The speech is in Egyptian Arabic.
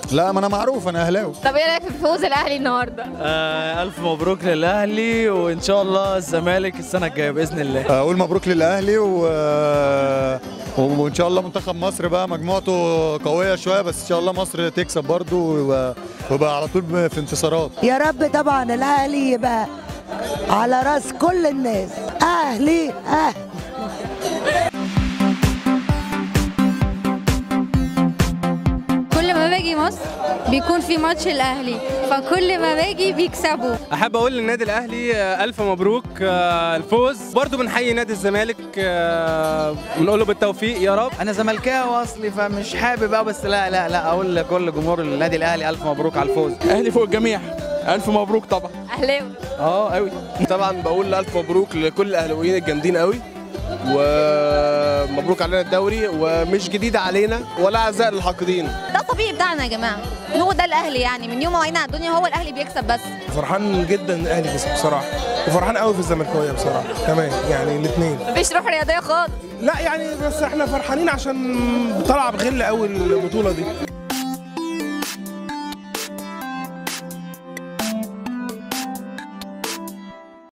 لا ما انا معروف انا اهلاوي طب ايه رايك في فوز الاهلي النهارده آه ألف مبروك للأهلي وإن شاء الله الزمالك السنة الجاية بإذن الله اقول مبروك للاهلي و... وان شاء الله منتخب مصر بقى مجموعته قويه شويه بس ان شاء الله مصر تكسب برضو ويبقى, ويبقى على طول في انتصارات يا رب طبعا الاهلي يبقى على راس كل الناس اهلي اهلي كل ما باجي مصر بيكون في ماتش الاهلي فكل ما باجي بيكسبوا احب اقول للنادي الاهلي آه، الف مبروك آه، الفوز برضو بنحيي نادي الزمالك آه، بنقول له بالتوفيق يا رب أنا زملكاوي أصلي فمش حابب أوي بس لا لا لا أقول لكل جمهور النادي الأهلي ألف مبروك على الفوز اهلي فوق الجميع الف مبروك طبعا اهلاوي اه قوي طبعا بقول الف مبروك لكل الاهلاويين الجامدين قوي ومبروك علينا الدوري ومش جديد علينا ولا عزاء للحاقدين ده الطبيعي بتاعنا يا جماعه هو ده الاهلي يعني من يوم ما وعينا على الدنيا هو الاهلي بيكسب بس فرحان جدا ان الاهلي كسب بصراحه وفرحان قوي في الزملكاويه بصراحه كمان يعني الاثنين مفيش روح رياضيه خالص لا يعني بس احنا فرحانين عشان طلع بغل قوي البطوله دي